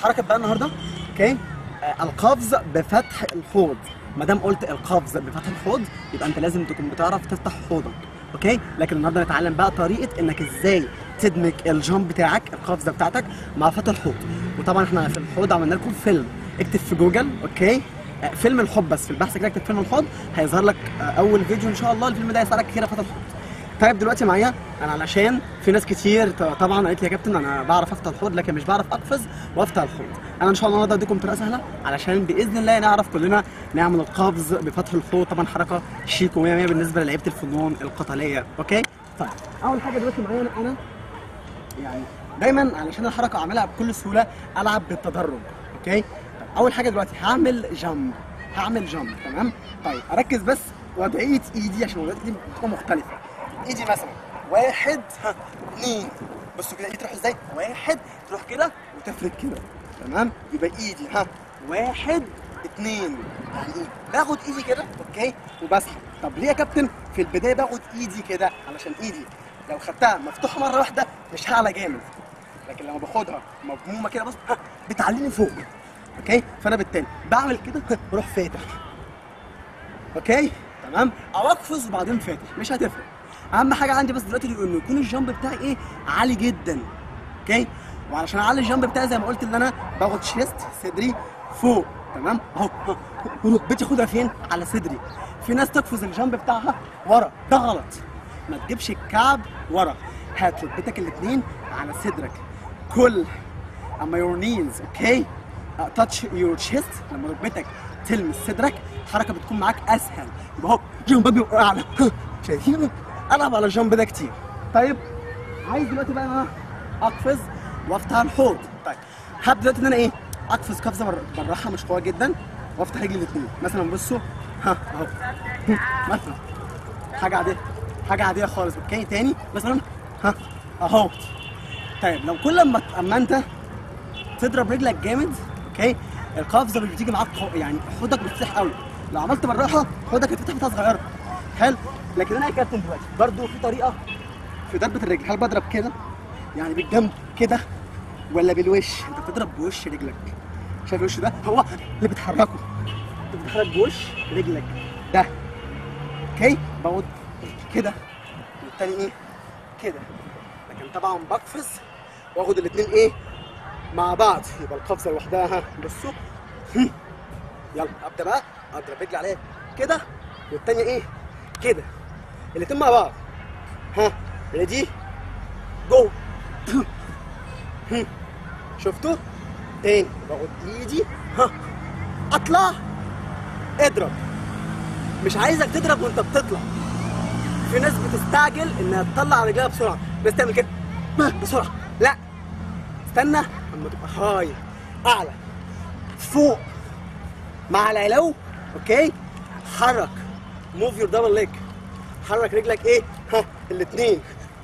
حركه بقى النهارده اوكي آه، القفز بفتح الحوض ما دام قلت القفز بفتح الحوض يبقى انت لازم تكون بتعرف تفتح حوضك اوكي لكن النهارده نتعلم بقى طريقه انك ازاي تدمج الجامب بتاعك القفزه بتاعتك مع فتح الحوض وطبعا احنا في الحوض عملنا لكم فيلم اكتب في جوجل اوكي آه، فيلم الحب بس في البحث كده اكتب فيلم الحوض هيظهر لك آه، اول فيديو ان شاء الله الفيلم ده هيساعدك كتير فتح الحوض طيب دلوقتي معايا انا علشان في ناس كتير ط- طبعا قالت لي يا كابتن انا بعرف افتح الحوض لكن مش بعرف اقفز وافتح الحوض انا ان شاء الله النهارده اديكم طريقه سهله علشان باذن الله نعرف كلنا نعمل القفز بفتح الحوض طبعا حركه شيك و100 بالنسبه للعيبه الفنون القتاليه اوكي طيب اول حاجه دلوقتي معايا انا انا يعني دايما علشان الحركه اعملها بكل سهوله العب بالتدرج اوكي طيب اول حاجه دلوقتي هعمل جامب هعمل جامب تمام طيب اركز بس وضعيه ايدي عشان وضعيه ايدي بتكون مختلفه ايدي مثلا واحد ها اثنين بصوا كده ايدي تروح ازاي واحد تروح كده وتفرد كده تمام يبقى ايدي ها واحد اثنين يعني ايه باخد ايدي كده اوكي وبسحب طب ليه يا كابتن في البدايه باخد ايدي كده علشان ايدي لو خدتها مفتوحه مره واحده مش هعلى جامد لكن لما باخدها مضمومه كده بص ها بتعليني فوق اوكي فانا بالتالي بعمل كده بروح فاتح اوكي تمام او اقفز وبعدين فاتح مش هتفرق اهم حاجه عندي بس دلوقتي انه يكون الجامب بتاعي ايه عالي جدا اوكي وعلشان اعلي الجامب بتاعي زي ما قلت ان انا باخد شيست صدري فوق تمام اهو ها، ركبتي اخدها فين على صدري في ناس تقفز الجامب بتاعها ورا ده غلط ما تجيبش الكعب ورا هات ركبتك الاثنين على صدرك كل اما يور نيز اوكي تاتش يور تشيست لما ركبتك تلمس صدرك الحركه بتكون معاك اسهل يبقى اهو جنبك بيبقى اعلى ها، شايفين العب على الجنب ده كتير طيب عايز دلوقتي بقى انا اقفز وافتح الحوض طيب هبدا دلوقتي ان انا ايه اقفز قفزه بر- بالراحه مش قويه جدا وافتح رجلي الاثنين مثلا بصوا ها اهو مثلا حاجه عاديه حاجه عاديه خالص اوكي تاني مثلا ها اهو طيب لو كل ما اما انت تضرب رجلك جامد اوكي القفزه مش بتيجي معاك قو- يعني حوضك بتفتح قوي لو عملت بالراحه حوضك هتفتح فتحه صغيره حلو لكن انا يا كابتن دلوقتي برضو في طريقه في ضربه الرجل هل بضرب كده يعني بالجنب كده ولا بالوش انت بتضرب بوش رجلك شايف الوش ده هو اللي بتحركه انت بتتحرك بوش رجلك ده اوكي بقعد كده والتاني ايه كده لكن طبعا بقفز واخد الاتنين ايه مع بعض يبقى القفزه لوحدها ها بصوا هم. يلا ابدا بقى اضرب رجلي عليها كده والتانيه ايه كده الاتنين مع بعض ها ريدي جو هم. شفتوا تاني باخد ايدي ها اطلع اضرب مش عايزك تضرب وانت بتطلع في ناس بتستعجل انها تطلع رجلها بسرعه ناس تعمل كده بسرعه لا استنى اما تبقى هاي اعلى فوق مع العلو اوكي حرك موف يور دبل ليج حرك رجلك ايه ها الاثنين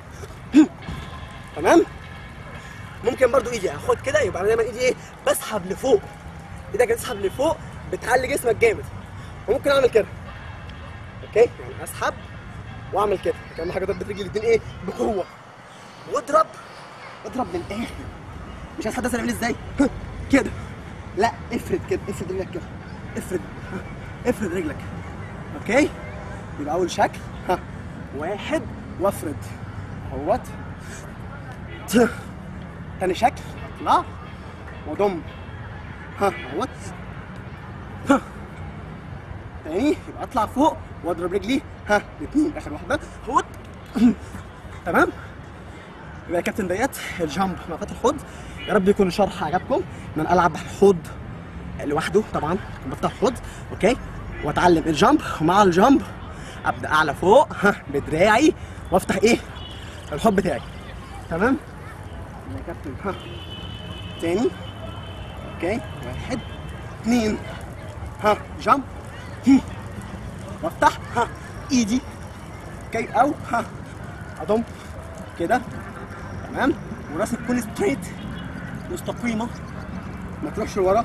تمام ممكن برضو ايدي اخد كده يبقى انا دايما ايدي ايه بسحب لفوق ايدك تسحب لفوق بتعلي جسمك جامد وممكن اعمل كده اوكي يعني اسحب واعمل كده لكن اهم حاجه ضربه رجلي الاثنين ايه بقوه واضرب اضرب من الاخر مش عايز حد يسال يعمل ازاي ها، كده لا افرد كده افرد رجلك كده افرد ها، افرد رجلك اوكي يبقى اول شكل ها واحد وافرد اهوت ت- تاني شكل اطلع واضم ها اهوت ها تاني يبقى اطلع فوق واضرب رجلي ها الاثنين اخر واحده اهوت تمام يبقى يا كابتن ديت الجامب مع فتح الحوض يا رب يكون الشرح عجبكم ان انا العب الحوض لوحده طبعا بفتح الحوض اوكي واتعلم الجامب ومع الجامب ابدا اعلى فوق ها بدراعي وافتح ايه الحوض بتاعي تمام يا كابتن ها تاني اوكي واحد اثنين ها جامب هم. وافتح ها ايدي اوكي او ها اضم كده تمام وراسي تكون ستريت مستقيمه ما تروحش لورا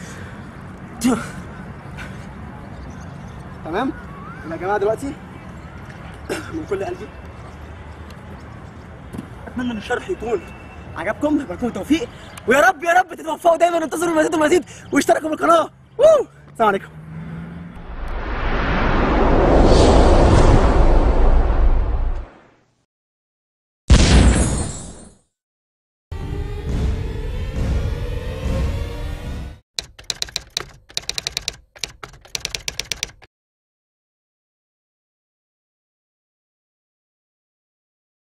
تمام يا جماعه دلوقتي من كل قلبي اتمنى ان الشرح يكون عجبكم لكم التوفيق ويا رب يا رب تتوفقوا دايما وانتظروا المزيد والمزيد واشتركوا بالقناه ووو السلام عليكم